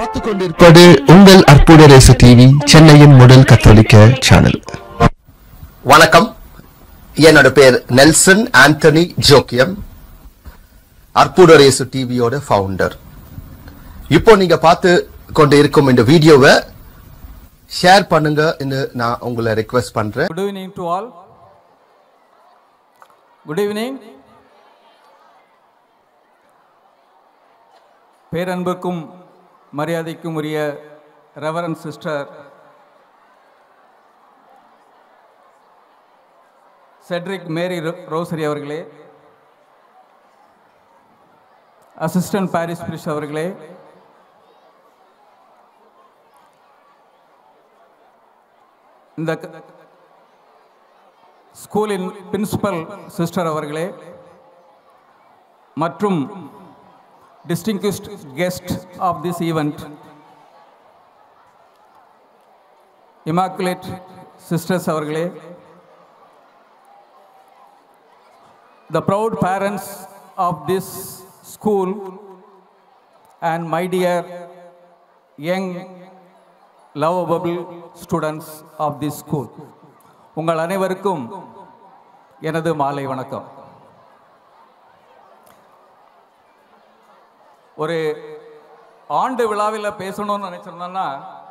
பார்த்து கொண்டிருப்பது உங்கள் அற்புத ரேசு டிவி சென்னையின் முதல் கத்தோலிக்க சேனல் வணக்கம் என்னோட பேர் நெல்சன் ஆண்டனி ஜோக்கியம் அற்புதரேசு டிவியோட ஃபவுண்டர் இப்போ நீங்க பார்த்து கொண்டு இருக்கும் இந்த வீடியோவை ஷேர் பண்ணுங்க நான் உங்களை ரெக்வெஸ்ட் பண்றேன் Good evening to all. Good evening. பேரன்புக்கும் மரியாதைக்கும் உரிய ரெவரன் சிஸ்டர் செட்ரிக் மேரி ரோ- ரோசரி அவர்களே அசிஸ்டன்ட் பாரிஸ் பிரிஷ் அவர்களே இந்த க- ஸ்கூலின் பிரின்சிபல் சிஸ்டர் அவர்களே மற்றும் distinguished guest of this event Immaculate sisters அவர்களே the proud parents of this school and my dear young lovable students of this school உங்கள் அனைவருக்கும் எனது மாலை வணக்கம் ஒரு ஆண்டு விழாவில் பேசணும்னு நினைச்சிருந்தோம்னா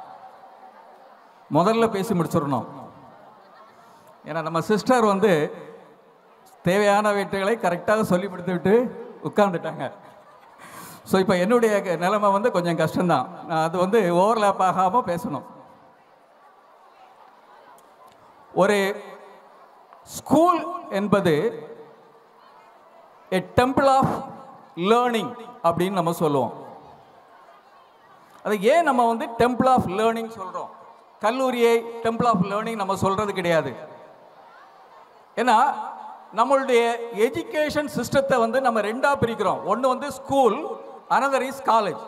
முதல்ல பேசி முடிச்சிடணும் ஏன்னா நம்ம சிஸ்டர் வந்து தேவையான வீட்டுகளை கரெக்டாக சொல்லி கொடுத்துவிட்டு உட்கார்ந்துட்டாங்க ஸோ இப்போ என்னுடைய க- நிலைமை வந்து கொஞ்சம் கஷ்டம்தான் நான் அது வந்து ஓவர்லேப் ஆகாமல் பேசணும் ஒரு ஸ்கூல் என்பது எ டெம்பிள் ஆஃப் லேர்னிங் அப்படின்னு நம்ம சொல்லுவோம் அது ஏன் நம்ம வந்து டெம்பிள் ஆஃப் லேர்னிங் சொல்கிறோம் கல்லூரியை டெம்பிள் ஆஃப் லேர்னிங் நம்ம சொல்கிறது கிடையாது ஏன்னா நம்மளுடைய எஜுகேஷன் சிஸ்டத்தை வந்து நம்ம ரெண்டா பிரிக்கிறோம் ஒன்று வந்து school another is college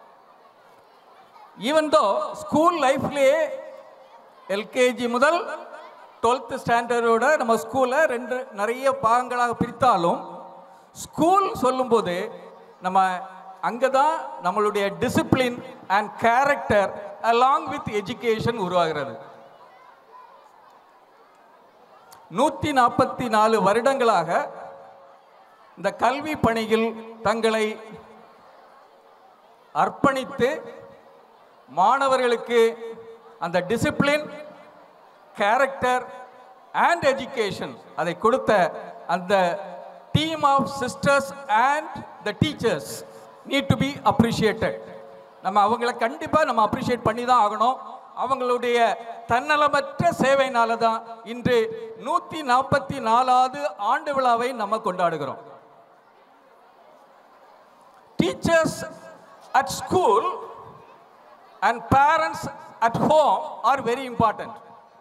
even though school லைஃப்லேயே எல்கேஜி முதல் டுவெல்த் ஸ்டாண்டர்டோட நம்ம ஸ்கூலை ரெண்டு நிறைய பாகங்களாக பிரித்தாலும் ஸ்கூல் சொல்லும்போது நம்ம அங்கே தான் நம்மளுடைய discipline and character along with education உருவாகிறது நூற்றி நாற்பத்தி நாலு வருடங்களாக இந்த கல்வி பணியில் தங்களை அர்ப்பணித்து மாணவர்களுக்கு அந்த டிசிப்ளின் கேரக்டர் அண்ட் எஜுகேஷன் அதை கொடுத்த அந்த team of sisters and the teachers need to be appreciated நம்ம அவங்கள கண்டிப்பாக நம்ம அப்ரிஷியேட் பண்ணி தான் ஆகணும் அவங்களுடைய தன்னலமற்ற சேவைனால தான் இன்று நூற்றி நாற்பத்தி நாலாவது ஆண்டு விழாவை நம்ம கொண்டாடுகிறோம் teachers at school and parents at home are very important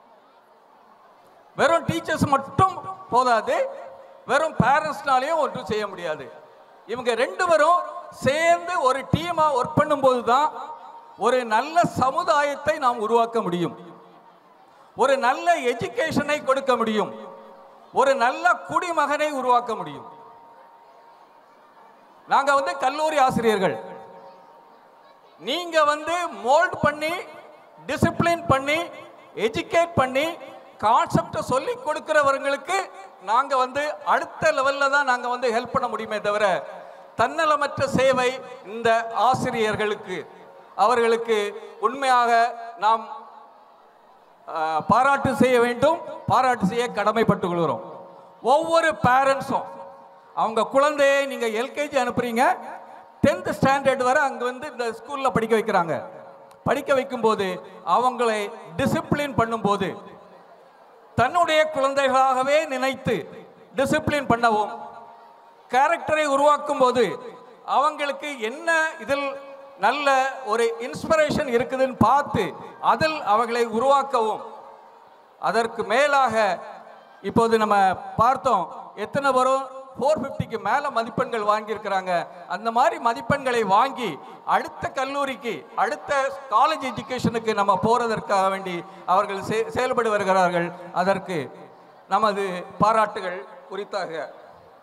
வெறும் டீச்சர்ஸ் மட்டும் போதாது வெறும் பேரண்ட்ஸ்னாலையும் ஒன்றும் செய்ய முடியாது இவங்க ரெண்டு பேரும் சேர்ந்து ஒரு டீமா ஒர்க் பண்ணும்போது தான் ஒரு நல்ல சமுதாயத்தை நாம் உருவாக்க முடியும் ஒரு நல்ல எஜுகேஷனை கொடுக்க முடியும் ஒரு நல்ல குடிமகனை உருவாக்க முடியும் நாங்க வந்து கல்லூரி ஆசிரியர்கள் நீங்க வந்து மோல்ட் பண்ணி டிசிப்ளின் பண்ணி எஜுகேட் பண்ணி கான்செப்டை சொல்லி கொடுக்கிறவங்களுக்கு நாங்க வந்து அடுத்த லெவல்ல தான் நாங்க வந்து ஹெல்ப் பண்ண முடியுமே தவிர தன்னலமற்ற சேவை இந்த ஆசிரியர்களுக்கு அவர்களுக்கு உண்மையாக நாம் ஆஹ், பாராட்டு செய்ய வேண்டும் பாராட்டு செய்ய கடமைப்பட்டுக் கொள்கிறோம் ஒவ்வொரு பேரண்ட்ஸும் அவங்க குழந்தையை நீங்க எல்கேஜி அனுப்புறீங்க டென்த் ஸ்டாண்டர்ட் வரை அங்க வந்து இந்த ஸ்கூல்ல படிக்க வைக்கிறாங்க படிக்க வைக்கும்போது அவங்களை டிசிப்ளின் பண்ணும்போது தன்னுடைய குழந்தைகளாகவே நினைத்து டிசிப்ளின் பண்ணவும் கேரக்டரை உருவாக்கும் போது அவங்களுக்கு என்ன இதில் நல்ல ஒரு இன்ஸ்பிரேஷன் இருக்குதுன்னு பார்த்து அதில் அவர்களை உருவாக்கவும் அதற்கு மேலாக இப்போது நம்ம பார்த்தோம் எத்தனை வரும் ஃபோர் ஃபிஃப்டிக்கு மேலே மதிப்பெண்கள் வாங்கியிருக்கிறாங்க அந்த மாதிரி மதிப்பெண்களை வாங்கி அடுத்த கல்லூரிக்கு அடுத்த காலேஜ் எஜுகேஷனுக்கு நம்ம போகிறதற்காக வேண்டி அவர்கள் செ செயல்பட்டு வருகிறார்கள் அதற்கு நமது பாராட்டுகள் குறித்தாக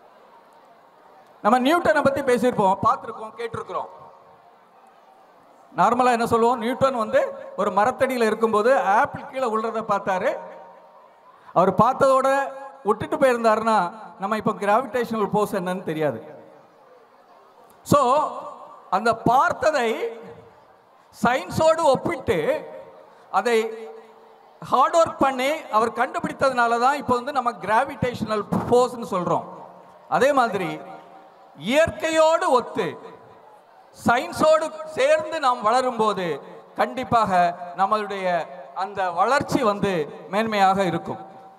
நம்ம நியூட்டனை பற்றி பேசியிருப்போம் பார்த்துருக்கோம் கேட்டிருக்கிறோம் நார்மலாக என்ன சொல்லுவோம் நியூட்டன் வந்து ஒரு மரத்தடியில் இருக்கும்போது ஆப்பிள் கீழே விழுறத பார்த்தாரு அவர் பார்த்ததோட விட்டுட்டு போயிருந்தாருன்னா நம்ம இப்போ கிராவிடேஷனல் ஃபோர்ஸ் என்னன்னு தெரியாது ஸோ அந்த பார்த்ததை சயின்ஸோடு ஒப்பிட்டு அதை ஹார்ட் ஒர்க் பண்ணி அவர் கண்டுபிடித்ததுனால தான் இப்போ வந்து நம்ம கிராவிடேஷனல் ஃபோர்ஸ்னு சொல்கிறோம் அதே மாதிரி இயற்கையோடு ஒத்து சயின்ஸோடு சேர்ந்து நாம் வளரும்போது கண்டிப்பாக நம்மளுடைய அந்த வளர்ச்சி வந்து மேன்மையாக இருக்கும்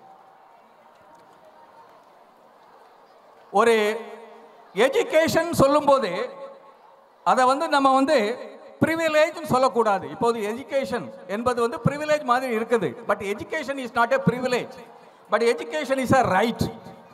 ஒரு எஜுகேஷன் சொல்லும்போது அதை வந்து நம்ம வந்து ப்ரிவிலேஜ்னு சொல்லக்கூடாது இப்போது எஜுகேஷன் என்பது வந்து ப்ரிவிலேஜ் மாதிரி இருக்குது but education is not a privilege but education is a right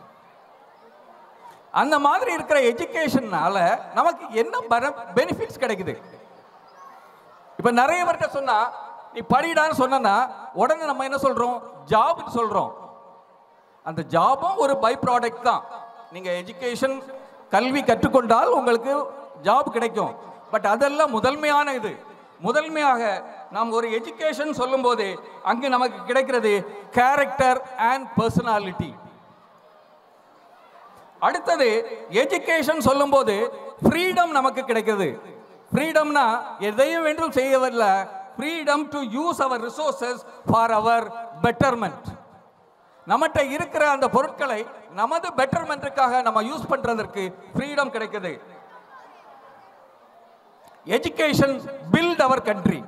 அந்த மாதிரி இருக்கிற எஜுகேஷன்னால நமக்கு என்ன பெனிஃபிட்ஸ் கிடைக்குது இப்போ நிறைய பேர்கிட்ட சொன்னா நீ படிடான்னு சொன்னா உடனே நம்ம என்ன சொல்றோம் ஜாப்னு சொல்றோம் அந்த ஜாபும் ஒரு பை ப்ராடக்ட் தான் நீங்க எஜுகேஷன் கல்வி கற்றுக்கொண்டால் உங்களுக்கு ஜாப் கிடைக்கும் பட் அதெல்லாம் முதன்மையான இது முதன்மையாக நாம் ஒரு எஜுகேஷன் சொல்லும்போது அங்கு நமக்கு கிடைக்கிறது கேரக்டர் அண்ட் பர்சனாலிட்டி அடுத்தது எஜுகேஷன் சொல்லும்போது ஃப்ரீடம் நமக்கு கிடைக்குது ஃப்ரீடம்னா எதையும் வேண்டும் செய்யவில்ல freedom to use our resources for our betterment நம்மகிட்ட இருக்கிற அந்த பொருட்களை நமது பெட்டர்மெண்ட்டுக்காக நம்ம யூஸ் பண்றதற்கு ஃப்ரீடம் கிடைக்குது எஜுகேஷன் பில்ட் அவர் கண்ட்ரி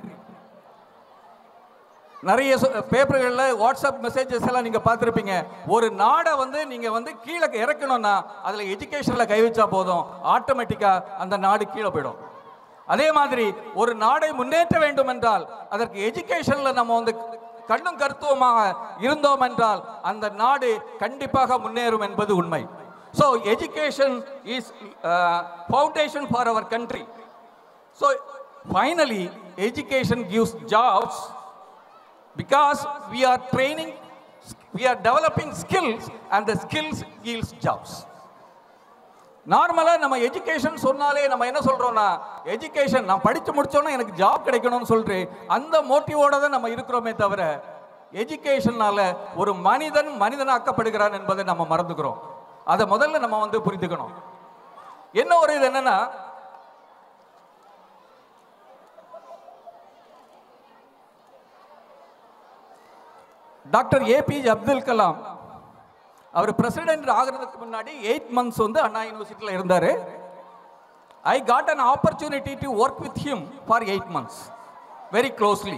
நிறைய பேப்பர்களில் வாட்ஸ்அப் மெசேஜஸ் எல்லாம் நீங்கள் பார்த்துருப்பீங்க ஒரு நாடை வந்து நீங்கள் வந்து கீழே இறக்கணும்னா அதில் எஜுகேஷனில் கை வச்சா போதும் ஆட்டோமேட்டிக்காக அந்த நாடு கீழே போயிடும் அதே மாதிரி ஒரு நாடை முன்னேற்ற வேண்டும் என்றால் அதற்கு எஜுகேஷனில் நம்ம வந்து கண்ணும் கருத்துவமாக இருந்தோம் என்றால் அந்த நாடு கண்டிப்பாக முன்னேறும் என்பது உண்மை so education is foundation for our country so finally education gives jobs because we are training we are developing skills and the skills yields jobs நார்மலாக நம்ம எஜுகேஷன் சொன்னாலே நம்ம என்ன சொல்கிறோம்னா எஜுகேஷன் நான் படித்து முடிச்சோன்னா எனக்கு ஜாப் கிடைக்கணும்னு சொல்லிட்டு அந்த மோட்டிவோட தான் நம்ம இருக்கிறோமே தவிர எஜுகேஷனால ஒரு மனிதன் மனிதனாக்கப்படுகிறான் என்பதை நம்ம மறந்துக்கிறோம் அதை முதல்ல நம்ம வந்து புரிந்துக்கணும் என்ன ஒரு இது என்னன்னா டாக்டர் ஏபிஜே அப்துல் கலாம் அவர் பிரசிடென்ட் ஆகிறதுக்கு முன்னாடி எயிட் மந்த்ஸ் வந்து அண்ணா யூனிவர்சிட்டியில் இருந்தார் I got an opportunity to work with him for eight months very closely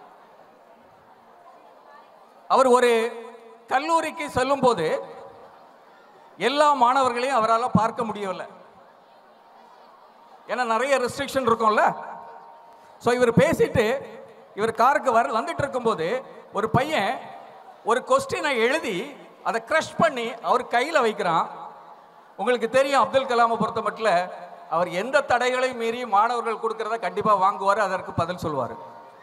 அவர் ஒரு கல்லூரிக்கு செல்லும்போது எல்லா மாணவர்களையும் அவரால் பார்க்க முடியவில்லை ஏன்னா நிறைய ரெஸ்ட்ரிக்ஷன் இருக்கும்ல ஸோ இவர் பேசிட்டு இவர் காருக்கு வர வந்துட்டு இருக்கும்போது ஒரு பையன் ஒரு கொஸ்டினை எழுதி அதை க்ரஷ் பண்ணி அவர் கையில் வைக்கிறான் உங்களுக்கு தெரியும் அப்துல் கலாமை பொறுத்த மட்டும் அவர் எந்த தடைகளையும் மீறி மாணவர்கள் கொடுக்கறத கண்டிப்பாக வாங்குவார் அதற்கு பதில் சொல்வார்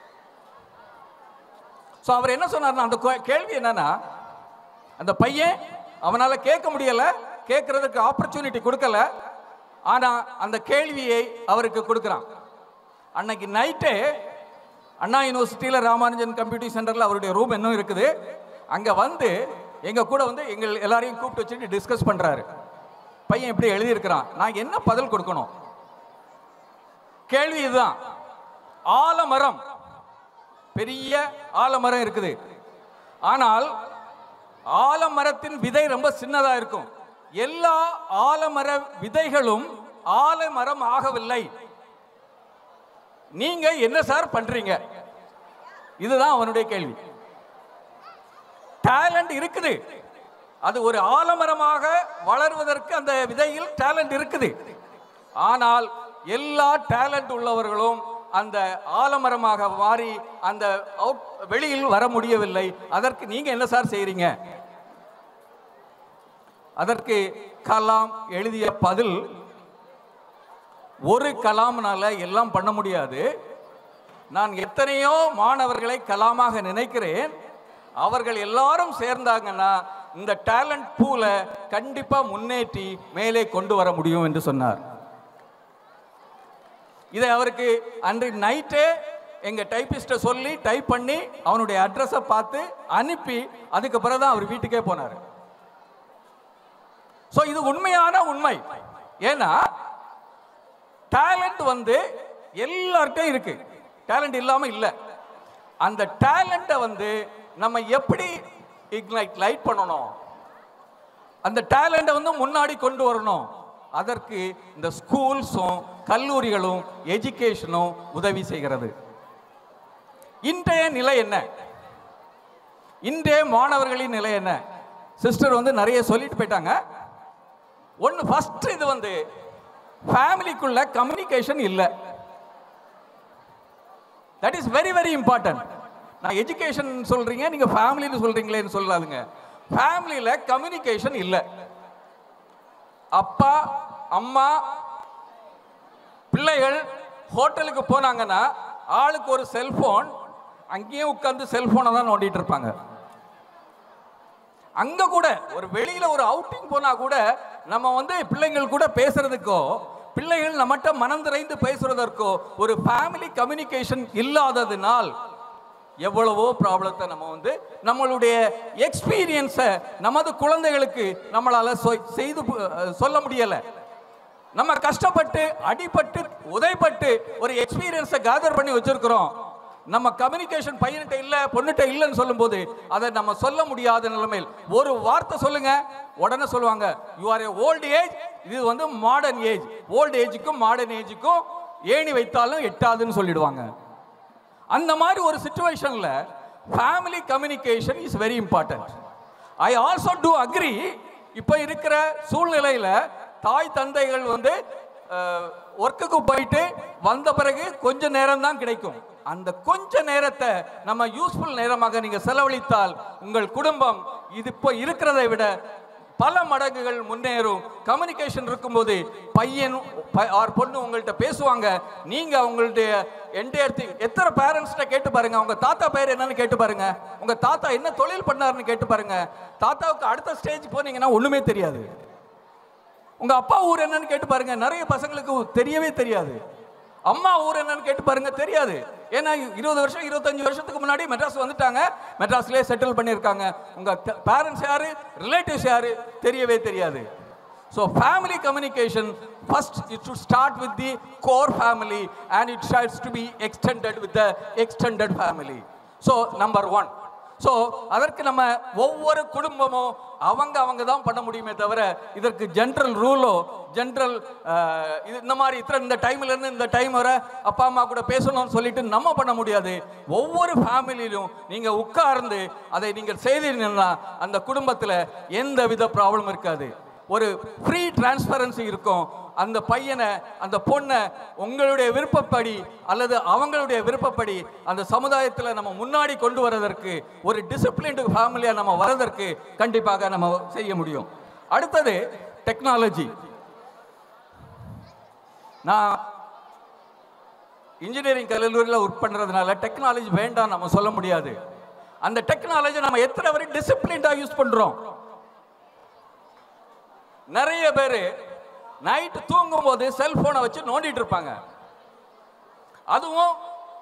ஸோ அவர் என்ன சொன்னார்னா அந்த கோ- கேள்வி என்னன்னா அந்த பையன் அவனால் கேட்க முடியல கேட்கறதுக்கு ஆப்பர்ச்சுனிட்டி கொடுக்கல ஆனால் அந்த கேள்வியை அவருக்கு கொடுக்குறான் அன்னைக்கு நைட்டே அண்ணா யூனிவர்சிட்டியில் ராமானுஜன் கம்ப்யூட்டர் சென்டரில் அவருடைய ரூம் இன்னும் இருக்குது அங்கே வந்து எங்கள் கூட வந்து எங்கள் எல்லாரையும் கூப்பிட்டு வச்சுட்டு டிஸ்கஸ் பண்ணுறாரு பையன் இப்படி எழுதியிருக்கிறான் நான் என்ன பதில் கொடுக்கணும் கேள்வி இதுதான் ஆலமரம் பெரிய ஆலமரம் இருக்குது ஆனால் ஆலமரத்தின் விதை ரொம்ப சின்னதா இருக்கும் எல்லா ஆலமர விதைகளும் ஆலமரம் ஆகவில்லை நீங்க என்ன சார் பண்றீங்க இதுதான் அவனுடைய கேள்வி டேலண்ட் இருக்குது அது ஒரு ஆலமரமாக வளர்வதற்கு அந்த விதையில் டேலண்ட் இருக்குது ஆனால் எல்லா டேலண்ட் உள்ளவர்களும் அந்த ஆலமரமாக மாறி அந்த அவுட் வெளியில் வர முடியவில்லை அதற்கு நீங்க என்ன சார் செய்றீங்க அதற்கு கலாம் எழுதிய பதில் ஒரு கலாம்னால எல்லாம் பண்ண முடியாது நான் எத்தனையோ மாணவர்களை கலாமாக நினைக்கிறேன் அவர்கள் எல்லாரும் சேர்ந்தாங்கன்னா இந்த டேலண்ட் பூல கண்டிப்பா முன்னேற்றி மேலே கொண்டு வர முடியும் என்று சொன்னார் இதை அவருக்கு அன்றைக்கு நைட்டே எங்க டைப்பிஸ்ட்டை சொல்லி டைப் பண்ணி அவனுடைய அட்ரஸை பார்த்து அனுப்பி அதுக்கு பிறகு தான் அவர் வீட்டுக்கே போனார் ஸோ இது உண்மையான உண்மை ஏன்னா டேலண்ட் வந்து எல்லார்ட்டும் இருக்கு டேலண்ட் இல்லாம இல்ல அந்த டேலண்ட்டை வந்து நம்ம எப்படி இக்னைட் லைட் பண்ணணும் அந்த டேலண்ட்டை வந்து முன்னாடி கொண்டு வரணும் அதற்கு இந்த ஸ்கூல்ஸும் கல்லூரிகளும் எஜுகேஷனும் உதவி செய்கிறது இன்றைய நிலை என்ன இன்றைய மாணவர்களின் நிலை என்ன சிஸ்டர் வந்து நிறைய சொல்லிட்டு போயிட்டாங்க ஒன்று ஃபர்ஸ்ட் இது வந்து ஃபேமிலிக்குள்ள கம்யூனிகேஷன் இல்லை that is very very important நான் எஜுகேஷன் சொல்றீங்க நீங்க ஃபேமிலின்னு சொல்றீங்களேன்னு சொல்லாதுங்க ஃபேமிலியில கம்யூனிகேஷன் இல்லை அப்பா அம்மா பிள்ளைகள் ஹோட்டலுக்கு போனாங்கன்னா ஆளுக்கு ஒரு செல்போன் அங்கேயும் உட்கார்ந்து செல்போனை தான் நோண்டிட்டு இருப்பாங்க அங்க கூட ஒரு வெளியில ஒரு அவுட்டிங் போனா கூட நம்ம வந்து பிள்ளைங்கள் கூட பேசுறதுக்கோ பிள்ளைகள் நம்மகிட்ட மனம் திறந்து பேசுறதற்கோ ஒரு ஃபேமிலி கம்யூனிகேஷன் இல்லாததினால் எவ்வளவோ ப்ராப்ளத்தை நம்ம வந்து நம்மளுடைய எக்ஸ்பீரியன்ஸை நமது குழந்தைகளுக்கு நம்மளால சொ- செய்து பு- சொல்ல முடியலை நம்ம கஷ்டப்பட்டு அடிபட்டு உதைப்பட்டு ஒரு எக்ஸ்பீரியன்ஸை கேதர் பண்ணி வச்சிருக்கிறோம் நம்ம கம்யூனிகேஷன் பையன்கிட்ட இல்ல பொண்ணுகிட்ட இல்லைன்னு சொல்லும்போது அதை நம்ம சொல்ல முடியாத நிலைமையில் ஒரு வார்த்தை சொல்லுங்க உடனே சொல்லுவாங்க you are a old age இது வந்து மாடர்ன் ஏஜ் ஓல்டு ஏஜுக்கும் மாடர்ன் ஏஜுக்கும் ஏணி வைத்தாலும் எட்டாதுன்னு சொல்லிடுவாங்க அந்த மாதிரி ஒரு சுச்சுவேஷன்ல family communication is very important I also do agree இப்போ இருக்கிற சூழ்நிலையில தாய் தந்தைகள் வந்து ஒர்க்குக்கு போயிட்டு வந்த பிறகு கொஞ்ச நேரம் தான் கிடைக்கும் அந்த கொஞ்ச நேரத்தை நம்ம யூஸ்ஃபுல் நேரமாக நீங்க செலவழித்தால் உங்கள் குடும்பம் இது இப்போ இருக்கிறதை விட பல மடங்குகள் முன்னேறும் கம்யூனிகேஷன் இருக்கும்போது பையன் ஆர் பொண்ணு உங்கள்கிட்ட பேசுவாங்க நீங்க உங்களுடைய என்டையர் எத்தனை பேரண்ட்ஸ்கிட்ட கேட்டு பாருங்க உங்க தாத்தா பேர் என்னன்னு கேட்டு பாருங்க உங்க தாத்தா என்ன தொழில் பண்ணாருன்னு கேட்டு பாருங்க தாத்தாவுக்கு அடுத்த ஸ்டேஜ் போனீங்கன்னா ஒண்ணுமே தெரியாது உங்க அப்பா ஊர் என்னன்னு கேட்டு பாருங்க நிறைய பசங்களுக்கு தெரியவே தெரியாது அம்மா ஊர் என்னன்னு கேட்டு பாருங்க தெரியாது ஏன்னா இருபது வருஷம் இருபத்தஞ்சு வருஷத்துக்கு முன்னாடி மெட்ராஸ் வந்துட்டாங்க மெட்ராஸ்லயே செட்டில் பண்ணியிருக்காங்க உங்க பேரண்ட்ஸ் யாரு ரிலேட்டிவ்ஸ் யாரு தெரியவே தெரியாது so family communication first it should start with the core family and it shots to be extended with the extended family so number one so அதற்கு நம்ம ஒவ்வொரு குடும்பமும் அவங்க அவங்க தான் பண்ண முடியுமே தவிர இதற்கு ஜென்ரல் ரூலோ ஜென்ரல் இது இந்த மாதிரி இத்தனை இந்த டைம்ல இருந்து இந்த டைம் வரை அப்பா அம்மா கூட பேசணும்னு சொல்லிட்டு நம்ம பண்ண முடியாது ஒவ்வொரு ஃபேமிலியிலும் நீங்க உட்கார்ந்து அதை நீங்கள் செய்தீங்கன்னா அந்த குடும்பத்தில் எந்த வித ப்ராப்ளம் இருக்காது ஒரு ஃப்ரீ டிரான்ஸ்பரன்சி இருக்கும் அந்த பையனை அந்த பொண்ணை உங்களுடைய விருப்பப்படி அல்லது அவங்களுடைய விருப்பப்படி அந்த சமுதாயத்தில் நம்ம முன்னாடி கொண்டு வரதற்கு ஒரு டிசிப்ளின்டு ஃபேமிலியாக நம்ம வரதற்கு கண்டிப்பாக நம்ம செய்ய முடியும் அடுத்தது டெக்னாலஜி நான் இன்ஜினியரிங் கல்லூரியில் ஒர்க் பண்ணுறதுனால டெக்னாலஜி வேண்டாம் நம்ம சொல்ல முடியாது அந்த டெக்னாலஜி நம்ம எத்தனை வரை டிசிப்ளின்டாக யூஸ் பண்ணுறோம் நிறைய பேர் நைட்டு தூங்கும் போது செல்போனை வச்சு நோண்டிட்டு இருப்பாங்க அதுவும்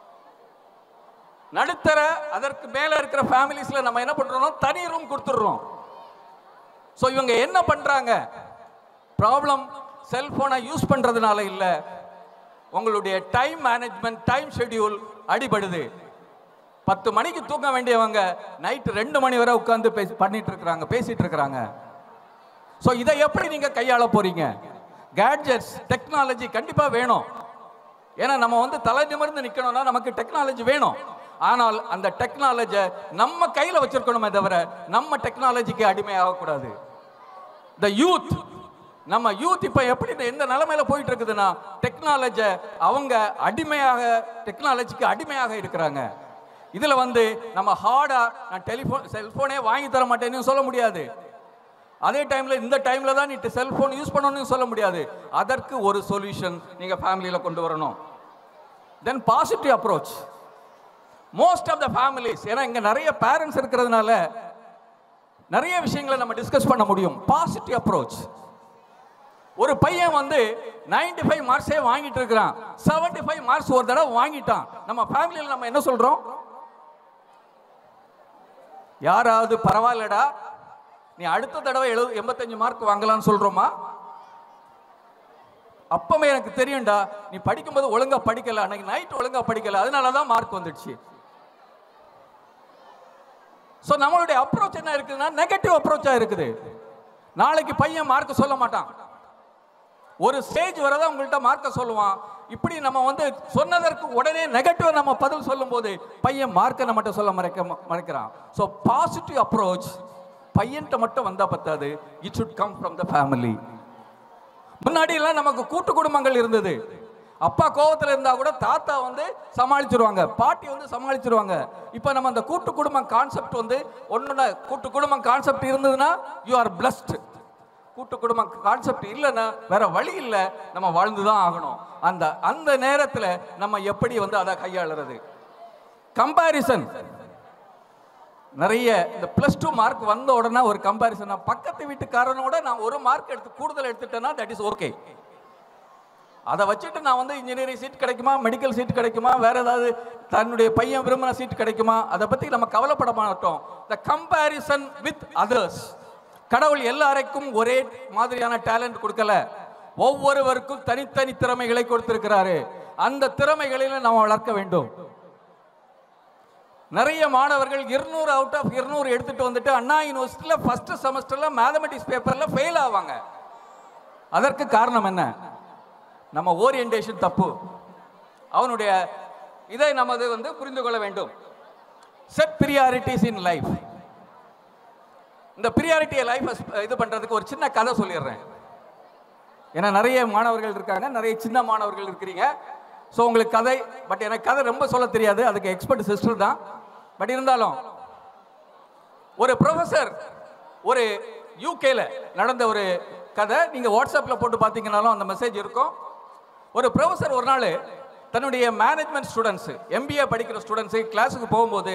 நடுத்தர அதற்கு மேல இருக்கிற ஃபேமிலிஸ்ல நம்ம என்ன பண்றோம் தனி ரூம் கொடுத்துடுறோம் ஸோ இவங்க என்ன பண்றாங்க ப்ராப்ளம் செல்போனை யூஸ் பண்றதுனால இல்ல உங்களுடைய டைம் மேனேஜ்மெண்ட் டைம் ஷெட்யூல் அடிபடுது பத்து மணிக்கு தூங்க வேண்டியவங்க நைட்டு ரெண்டு மணி வரை உட்காந்து பேசி பண்ணிட்டு இருக்கிறாங்க பேசிட்டு இருக்கிறாங்க ஸோ இதை எப்படி நீங்க கையாள போறீங்க கேட்ஜெட்ஸ் டெக்னாலஜி கண்டிப்பா வேணும் ஏன்னா நம்ம வந்து தலை நிமிர்ந்து நிக்கணும்னா நமக்கு டெக்னாலஜி வேணும் ஆனால் அந்த டெக்னாலஜியை நம்ம கையில வச்சிருக்கணுமே தவிர நம்ம டெக்னாலஜிக்கு அடிமையாகக்கூடாது த யூத் நம்ம யூத் இப்போ எப்படி இந்த எந்த நிலைமையில போயிட்டு இருக்குதுன்னா டெக்னாலஜி அவங்க அடிமையாக டெக்னாலஜிக்கு அடிமையாக இருக்கிறாங்க இதுல வந்து நம்ம ஹார்டா நான் டெலிஃபோன் செல்போனே வாங்கி தர மாட்டேன்னு சொல்ல முடியாது அதே டைம்ல இந்த டைம்ல தான் நீ செல்போன் யூஸ் பண்ணணும்னு சொல்ல முடியாது அதற்கு ஒரு சொல்யூஷன் நீங்க ஃபேமிலியில கொண்டு வரணும் then positive approach most of the families ஏன்னா இங்க நிறைய பேரண்ட்ஸ் இருக்கிறதுனால நிறைய விஷயங்களை நம்ம டிஸ்கஸ் பண்ண முடியும் பாசிட்டிவ் அப்ரோச் ஒரு பையன் வந்து 95 ஃபைவ் மார்க்ஸே வாங்கிட்டு இருக்கிறான் 75 ஃபைவ் மார்க்ஸ் ஒரு தடவை வாங்கிட்டான் நம்ம ஃபேமிலியில் நம்ம என்ன சொல்றோம் யாராவது பரவாயில்லடா நீ அடுத்த தடவை எழுபது எண்பத்தஞ்சு மார்க் வாங்கலாம்னு சொல்றோமா அப்பவே எனக்கு தெரியும்டா நீ படிக்கும்போது ஒழுங்கா படிக்கல அன்னைக்கு நைட் ஒழுங்கா படிக்கல அதனால தான் மார்க் வந்துடுச்சு ஸோ நம்மளுடைய அப்ரோச் என்ன இருக்குதுன்னா நெகட்டிவ் அப்ரோச்சா இருக்குது நாளைக்கு பையன் மார்க் சொல்ல மாட்டான் ஒரு ஸ்டேஜ் வரதான் உங்கள்கிட்ட மார்க்க சொல்லுவான் இப்படி நம்ம வந்து சொன்னதற்கு உடனே நெகட்டிவ் நம்ம பதில் சொல்லும்போது பையன் மார்க்கை நம்மகிட்ட சொல்ல மறைக்க மறைக்கிறான் ஸோ பாசிட்டிவ் அப்ரோச் பையன்கிட்ட மட்டும் வந்தா பத்தாது it should come from the family முன்னாடி எல்லாம் நமக்கு கூட்டு குடும்பங்கள் இருந்தது அப்பா கோவத்துல இருந்தா கூட தாத்தா வந்து சமாளிச்சிருவாங்க பாட்டி வந்து சமாளிச்சிருவாங்க இப்போ நம்ம அந்த கூட்டு குடும்பம் கான்செப்ட் வந்து ஒன்னொன்னு கூட்டு குடும்பம் கான்செப்ட் இருந்ததுன்னா யூ ஆர் blessed கூட்டு குடும்பம் கான்செப்ட் இல்லைன்னா வேற வழி இல்லை நம்ம வாழ்ந்து தான் ஆகணும் அந்த அந்த நேரத்தில் நம்ம எப்படி வந்து அதை கையாளுறது கம்பாரிசன் நிறைய இந்த ப்ளஸ் டூ மார்க் வந்த உடனே ஒரு கம்பாரிசன் பக்கத்து வீட்டுக்காரனோட நான் ஒரு மார்க் எடுத்து கூடுதல் எடுத்துட்டேன்னா தட் இஸ் ஓகே அதை வச்சுட்டு நான் வந்து இன்ஜினியரிங் சீட் கிடைக்குமா மெடிக்கல் சீட் கிடைக்குமா வேற ஏதாவது தன்னுடைய பையன் விரும்பின சீட் கிடைக்குமா அதை பற்றி நம்ம கவலைப்பட மாட்டோம் த கம்பேரிசன் வித் அதர்ஸ் கடவுள் எல்லாருக்கும் ஒரே மாதிரியான டேலண்ட் கொடுக்கல ஒவ்வொருவருக்கும் தனித்தனி திறமைகளை கொடுத்திருக்கிறாரு அந்த திறமைகளில் நாம் வளர்க்க வேண்டும் நிறைய மாணவர்கள் இருநூறு அவுட் ஆஃப் இருநூறு எடுத்துட்டு வந்துட்டு அண்ணா யூனிவர்சிட்டியில் ஃபர்ஸ்ட் செமஸ்டர்ல மேத்தமெட்டிக்ஸ் பேப்பர்ல ஃபெயில் ஆவாங்க அதற்கு காரணம் என்ன நம்ம ஓரியன்டேஷன் தப்பு அவனுடைய இதை நமது வந்து புரிந்து கொள்ள வேண்டும் செட் ப்ரியாரிட்டிஸ் இன் லைஃப் இந்த ப்ரியாரிட்டியை லைஃப் இது பண்றதுக்கு ஒரு சின்ன கதை சொல்லிடுறேன் ஏன்னா நிறைய மாணவர்கள் இருக்காங்க நிறைய சின்ன மாணவர்கள் இருக்கிறீங்க ஸோ உங்களுக்கு கதை பட் எனக்கு கதை ரொம்ப சொல்ல தெரியாது அதுக்கு எக்ஸ்பர்ட் சிஸ்டர் தான் பட் இருந்தாலும் ஒரு ப்ரொஃபஸர் ஒரு யூகேல நடந்த ஒரு கதை நீங்கள் வாட்ஸ்அப்பில் போட்டு பார்த்தீங்கன்னாலும் அந்த மெசேஜ் இருக்கும் ஒரு ப்ரொஃபஸர் ஒரு நாள் தன்னுடைய மேனேஜ்மெண்ட் ஸ்டூடெண்ட்ஸு எம்பிஏ படிக்கிற ஸ்டூடெண்ட்ஸு கிளாஸுக்கு போகும்போது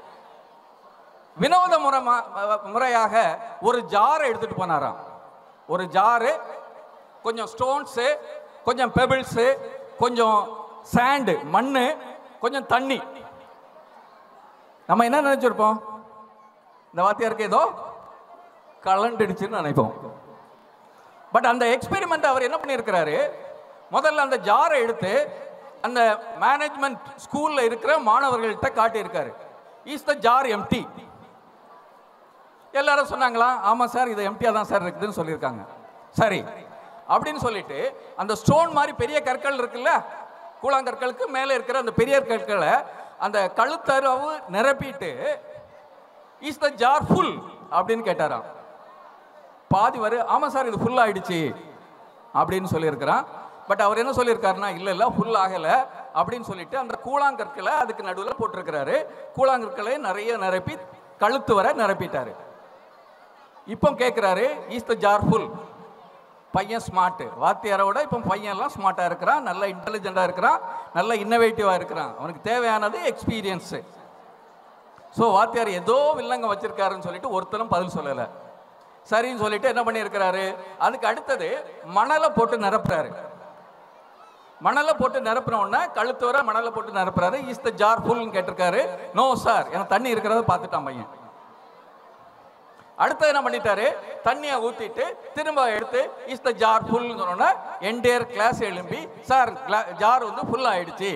வினோத முறை முறையாக ஒரு ஜாரை எடுத்துட்டு போனாராம் ஒரு ஜாரு கொஞ்சம் ஸ்டோன்ஸு கொஞ்சம் பெபிள்ஸு கொஞ்சம் சாண்டு மண்ணு கொஞ்சம் தண்ணி நம்ம என்ன நினைச்சிருப்போம் இந்த வாத்தியாருக்கு ஏதோ கலண்டுடுச்சுன்னு நினைப்போம் பட் அந்த எக்ஸ்பெரிமெண்ட் அவர் என்ன பண்ணியிருக்கிறாரு முதல்ல அந்த ஜாரை எடுத்து அந்த மேனேஜ்மெண்ட் ஸ்கூல்ல இருக்கிற மாணவர்கள்ட்ட காட்டியிருக்காரு இஸ் த ஜார் எம்டி எல்லாரும் சொன்னாங்களா ஆமாம் சார் இது எம்டியாக தான் சார் இருக்குதுன்னு சொல்லியிருக்காங்க சரி அப்படின்னு சொல்லிட்டு அந்த ஸ்டோன் மாதிரி பெரிய கற்கள் இருக்குல்ல கூழாங்கற்களுக்கு மேலே இருக்கிற அந்த பெரிய கற்களை அந்த கழுத்தரவு நிரப்பிட்டு இஸ் த ஜார் ஃபுல் அப்படின்னு கேட்டாராம் பாதி வரு ஆமாம் சார் இது ஃபுல் ஆயிடுச்சு அப்படின்னு சொல்லியிருக்கிறான் பட் அவர் என்ன சொல்லியிருக்காருன்னா இல்லை இல்லை ஃபுல் ஆகலை அப்படின்னு சொல்லிட்டு அந்த கூழாங்கற்களை அதுக்கு நடுவில் போட்டிருக்கிறாரு கூழாங்கற்களை நிறைய நிரப்பி கழுத்து வரை நிரப்பிட்டாரு இப்போ கேட்குறாரு இஸ் த ஜார் ஃபுல் பையன் ஸ்மார்ட்டு வாத்தியாரோட இப்போ பையன் எல்லாம் ஸ்மார்ட்டாக இருக்கிறான் நல்ல இன்டெலிஜென்ட்டாக இருக்கிறான் நல்ல இன்னோவேட்டிவாக இருக்கிறான் அவனுக்கு தேவையானது எக்ஸ்பீரியன்ஸு ஸோ வாத்தியார் ஏதோ வில்லங்க வச்சிருக்காருன்னு சொல்லிட்டு ஒருத்தரும் பதில் சொல்லலை சரின்னு சொல்லிட்டு என்ன பண்ணியிருக்கிறாரு அதுக்கு அடுத்தது மணலை போட்டு நிரப்புறாரு மணலை போட்டு நிரப்புன உடனே கழுத்து வர மணலை போட்டு நிரப்புறாரு இஸ் த ஜார் ஃபுல்னு கேட்டிருக்காரு நோ சார் எனக்கு தண்ணி இருக்கிறத பார்த்துட்டான் பையன் அடுத்து என்ன பண்ணிட்டாரு தண்ணியை ஊத்திட்டு திரும்ப எடுத்து இஸ் த ஜார் ஃபுல்னு சொன்னோன்னா என்டையர் கிளாஸ் எழும்பி சார் ஜார் வந்து ஃபுல் ஆயிடுச்சு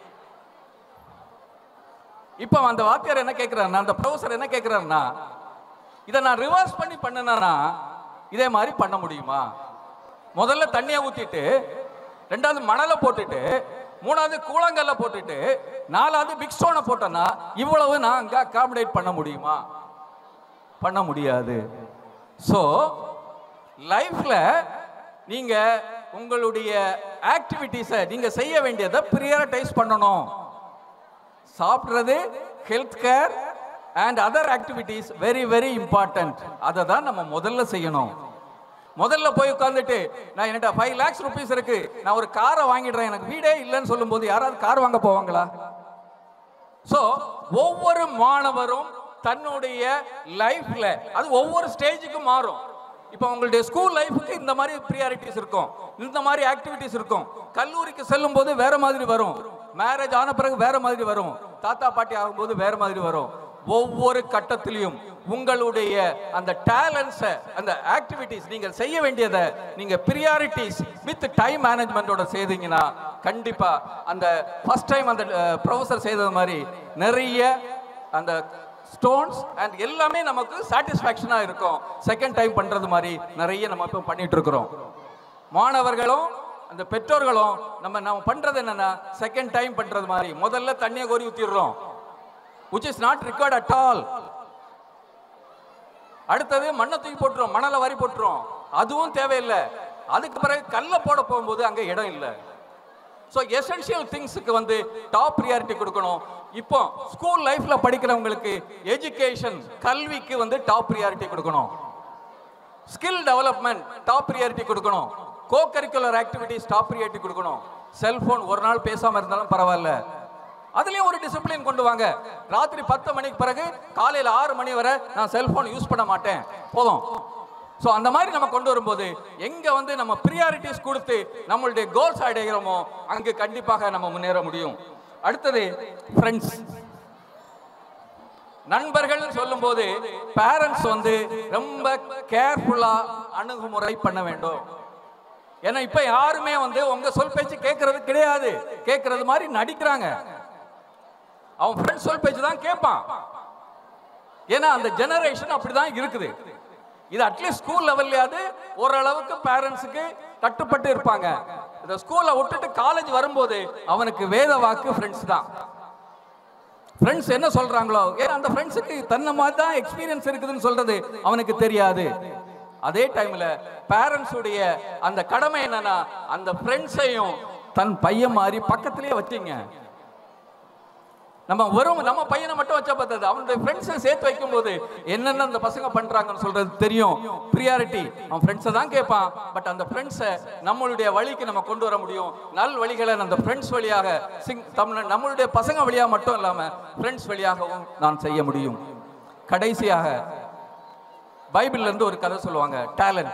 இப்போ அந்த வாத்தியார் என்ன கேட்கிறாருன்னா அந்த ப்ரொஃபசர் என்ன கேட்கிறாருன்னா இதை நான் ரிவர்ஸ் பண்ணி பண்ணனா இதே மாதிரி பண்ண முடியுமா முதல்ல தண்ணியை ஊத்திட்டு ரெண்டாவது மணலை போட்டுட்டு மூணாவது கூழங்கல்ல போட்டுட்டு நாலாவது பிக் ஸ்டோனை போட்டோன்னா இவ்வளவு நான் அங்க அகாமடேட் பண்ண முடியுமா பண்ண முடியாது ஸோ லைஃப்ல நீங்க உங்களுடைய ஆக்டிவிட்டீஸை நீங்க செய்ய வேண்டியதை ப்ரியாரிட்டைஸ் பண்ணணும் சாப்பிட்றது health care and other activities very very important அதை தான் நம்ம முதல்ல செய்யணும் முதல்ல போய் உட்காந்துட்டு நான் என்கிட்ட ஃபைவ் லேக்ஸ் ருபீஸ் இருக்கு நான் ஒரு காரை வாங்கிடுறேன் எனக்கு வீடே இல்லைன்னு சொல்லும்போது யாராவது கார் வாங்க போவாங்களா ஸோ ஒவ்வொரு மாணவரும் தன்னுடைய லைஃப்ல அது ஒவ்வொரு ஸ்டேஜுக்கும் மாறும் இப்போ உங்களுடைய ஸ்கூல் லைஃபுக்கு இந்த மாதிரி ப்ரியாரிட்டிஸ் இருக்கும் இந்த மாதிரி ஆக்டிவிட்டிஸ் இருக்கும் கல்லூரிக்கு செல்லும் போது வேற மாதிரி வரும் மேரேஜ் ஆன பிறகு வேற மாதிரி வரும் தாத்தா பாட்டி ஆகும்போது வேற மாதிரி வரும் ஒவ்வொரு கட்டத்திலையும் உங்களுடைய அந்த டேலண்ட்ஸை அந்த ஆக்டிவிட்டிஸ் நீங்கள் செய்ய வேண்டியதை நீங்க ப்ரியாரிட்டிஸ் வித் டைம் மேனேஜ்மெண்ட்டோட செய்தீங்கன்னா கண்டிப்பா அந்த ஃபர்ஸ்ட் டைம் அந்த ப்ரொஃபஸர் செய்தது மாதிரி நிறைய அந்த ஸ்டோன்ஸ் அண்ட் எல்லாமே நமக்கு சாட்டிஸ்ஃபேக்ஷனாக இருக்கும் செகண்ட் டைம் பண்ணுறது மாதிரி நிறைய நம்ம இப்போ பண்ணிட்டு இருக்கிறோம் மாணவர்களும் அந்த பெற்றோர்களும் நம்ம நம்ம பண்ணுறது என்னன்னா செகண்ட் டைம் பண்ணுறது மாதிரி முதல்ல தண்ணியை கோரி ஊற்றிடுறோம் which is not required at all அடுத்தது மண்ணை தூக்கி போட்டுரும் மணலை வாரி போட்டுரும் அதுவும் தேவையில்லை அதுக்கு பிறகு கல்லை போட போகும்போது அங்கே இடம் இல்லை ஸோ எசென்ஷியல் திங்ஸுக்கு வந்து டாப் ப்ரியாரிட்டி கொடுக்கணும் இப்போ ஸ்கூல் லைஃப்ல படிக்கிறவங்களுக்கு எஜுகேஷன் கல்விக்கு வந்து டாப் ப்ரியாரிட்டி கொடுக்கணும் ஸ்கில் டெவலப்மெண்ட் டாப் ப்ரியாரிட்டி கொடுக்கணும் co curricular activities top priority கொடுக்கணும் செல்போன் ஒரு நாள் பேசாம இருந்தாலும் பரவாயில்ல அதுலயும் ஒரு டிசிப்ளின் கொண்டு வாங்க ராத்திரி பத்து மணிக்கு பிறகு காலையில ஆறு மணி வரை நான் செல்போன் யூஸ் பண்ண மாட்டேன் போதும் ஸோ அந்த மாதிரி நம்ம கொண்டு வரும்போது எங்க வந்து நம்ம ப்ரியாரிட்டிஸ் கொடுத்து நம்மளுடைய கோல்ஸ் அடைகிறோமோ அங்கு கண்டிப்பாக நம்ம முன்னேற முடியும் அடுத்தது ஃப்ரெண்ட்ஸ் நண்பர்கள் சொல்லும்போது பேரண்ட்ஸ் வந்து ரொம்ப கேர்ஃபுல்லா அணுகுமுறை பண்ண வேண்டும் ஏன்னா இப்ப யாருமே வந்து உங்க சொல் பேச்சு கேட்கறது கிடையாது கேட்கறது மாதிரி நடிக்கிறாங்க அவன் ஃப்ரெண்ட் சொல் பேச்சு தான் கேட்பான் ஏன்னா அந்த ஜெனரேஷன் அப்படிதான் இருக்குது இது அட்லீஸ்ட் ஸ்கூல் லெவல்லையாவது ஓரளவுக்கு பேரண்ட்ஸுக்கு கட்டுப்பட்டு இருப்பாங்க இந்த ஸ்கூலை விட்டுட்டு காலேஜ் வரும்போது அவனுக்கு வேத வாக்கு ஃப்ரெண்ட்ஸ் தான் ஃப்ரெண்ட்ஸ் என்ன சொல்றாங்களோ ஏன்னா அந்த ஃப்ரெண்ட்ஸுக்கு தன்னை மாதிரி தான் எக்ஸ்பீரியன்ஸ் இருக்குதுன்னு சொல்றது அவனுக்கு தெரியாது அதே டைம்ல பேரண்ட்ஸ் உடைய அந்த கடமை என்னன்னா அந்த ஃப்ரெண்ட்ஸையும் தன் பையன் மாதிரி பக்கத்திலேயே வச்சீங்க நம்ம வெறும் நம்ம பையனை மட்டும் வச்சா பார்த்தது அவனுடைய ஃப்ரெண்ட்ஸை சேர்த்து வைக்கும்போது என்னென்ன அந்த பசங்க பண்றாங்கன்னு சொல்றது தெரியும் ப்ரியாரிட்டி அவன் ஃப்ரெண்ட்ஸை தான் கேட்பான் பட் அந்த ஃப்ரெண்ட்ஸை நம்மளுடைய வழிக்கு நம்ம கொண்டு வர முடியும் நல் வழிகளை அந்த ஃப்ரெண்ட்ஸ் வழியாக சிங் தமிழ் நம்மளுடைய பசங்க வழியாக மட்டும் இல்லாம ஃப்ரெண்ட்ஸ் வழியாகவும் நான் செய்ய முடியும் கடைசியாக பைபிள்ல இருந்து ஒரு கதை சொல்லுவாங்க டேலண்ட்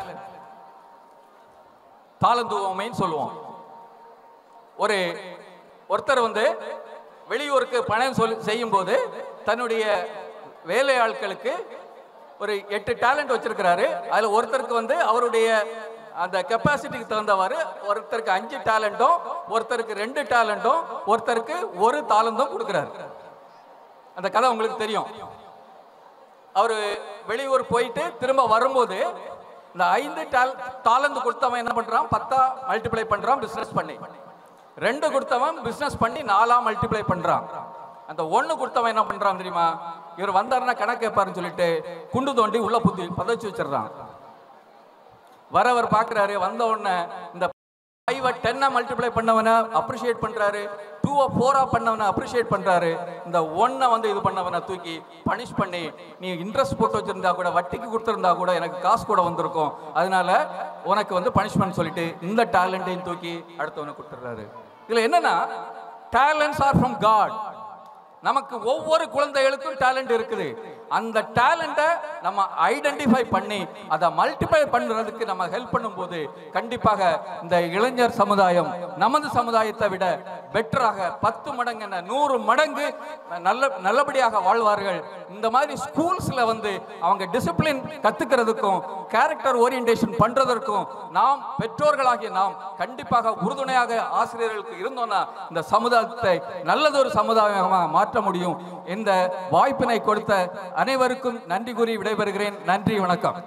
தாளந்துவமைன்னு சொல்லுவோம் ஒரு ஒருத்தர் வந்து வெளியூருக்கு பணம் சொல்லி செய்யும்போது தன்னுடைய வேலையாட்களுக்கு ஒரு எட்டு டேலண்ட் வச்சிருக்கிறாரு அதில் ஒருத்தருக்கு வந்து அவருடைய அந்த கெப்பாசிட்டிக்கு தகுந்தவாறு ஒருத்தருக்கு அஞ்சு டேலண்ட்டும் ஒருத்தருக்கு ரெண்டு டேலண்ட்டும் ஒருத்தருக்கு ஒரு தாளந்தும் கொடுக்குறாரு அந்த கதை உங்களுக்கு தெரியும் அவர் வெளியூர் போயிட்டு திரும்ப வரும்போது இந்த ஐந்து டால் தாளந்து கொடுத்தவன் என்ன பண்றான் பத்தா மல்டிப்ளை பண்றான் பிசினஸ் பண்ணி ரெண்டு கொடுத்தவன் பிசினஸ் பண்ணி நாலா மல்டிப்ளை பண்றான் அந்த ஒண்ணு கொடுத்தவன் என்ன பண்றான் தெரியுமா இவர் வந்தாருன்னா கணக்கு கேட்பாருன்னு சொல்லிட்டு குண்டு தோண்டி உள்ள புத்தி பதச்சு வச்சிடுறான் வரவர் பார்க்குறாரு வந்த உடனே இந்த ஃபைவை டென்னை மல்டிப்ளை பண்ணவனை அப்ரிஷியேட் பண்றாரு டூவை ஃபோரா பண்ணவனை அப்ரிஷியேட் பண்றாரு இந்த ஒன்னை வந்து இது பண்ணவனை தூக்கி பனிஷ் பண்ணி நீ இன்ட்ரெஸ்ட் போட்டு வச்சிருந்தா கூட வட்டிக்கு கொடுத்துருந்தா கூட எனக்கு காசு கூட வந்திருக்கும் அதனால உனக்கு வந்து பனிஷ்மெண்ட் சொல்லிட்டு இந்த டேலண்ட்டையும் தூக்கி அடுத்தவனுக்கு கொடுத்துட்றாரு இதுல என்னன்னா டேலண்ட்ஸ் ஆர் ஃப்ரம் காட் நமக்கு ஒவ்வொரு குழந்தைகளுக்கும் டேலண்ட் இருக்குது அந்த டேலண்ட்டை நம்ம ஐடென்டிஃபை பண்ணி அதை மல்டிப்ளை பண்ணுறதுக்கு நம்ம ஹெல்ப் பண்ணும்போது கண்டிப்பாக இந்த இளைஞர் சமுதாயம் நமது சமுதாயத்தை விட பெட்டராக பத்து மடங்கு என்ன நூறு மடங்கு நல்ல நல்லபடியாக வாழ்வார்கள் இந்த மாதிரி ஸ்கூல்ஸ்ல வந்து அவங்க டிசிப்ளின் கத்துக்கிறதுக்கும் கேரக்டர் ஓரியன்டேஷன் பண்றதற்கும் நாம் பெற்றோர்களாகிய நாம் கண்டிப்பாக உறுதுணையாக ஆசிரியர்களுக்கு இருந்தோம்னா இந்த சமுதாயத்தை நல்லதொரு சமுதாயமாக மாற்ற முடியும் இந்த வாய்ப்பினை கொடுத்த அனைவருக்கும் நன்றி கூறி விடைபெறுகிறேன் நன்றி வணக்கம்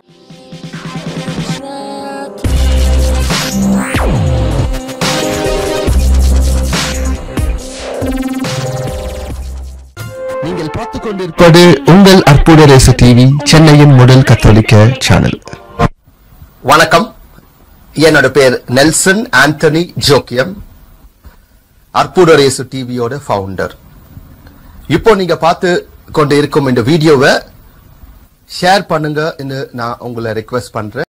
நீங்கள் பார்த்துக் கொண்டிருப்பது உங்கள் அற்புத ரேசு டிவி சென்னையின் முதல் கத்தோலிக்க சேனல் வணக்கம் என்னோட பேர் நெல்சன் ஆண்டனி ஜோக்கியம் அற்புதரேசு டிவியோட ஃபவுண்டர் இப்போ நீங்க பார்த்து கொண்டு இருக்கும் இந்த வீடியோவை ஷேர் பண்ணுங்க நான் உங்களை ரெக்வெஸ்ட் பண்றேன்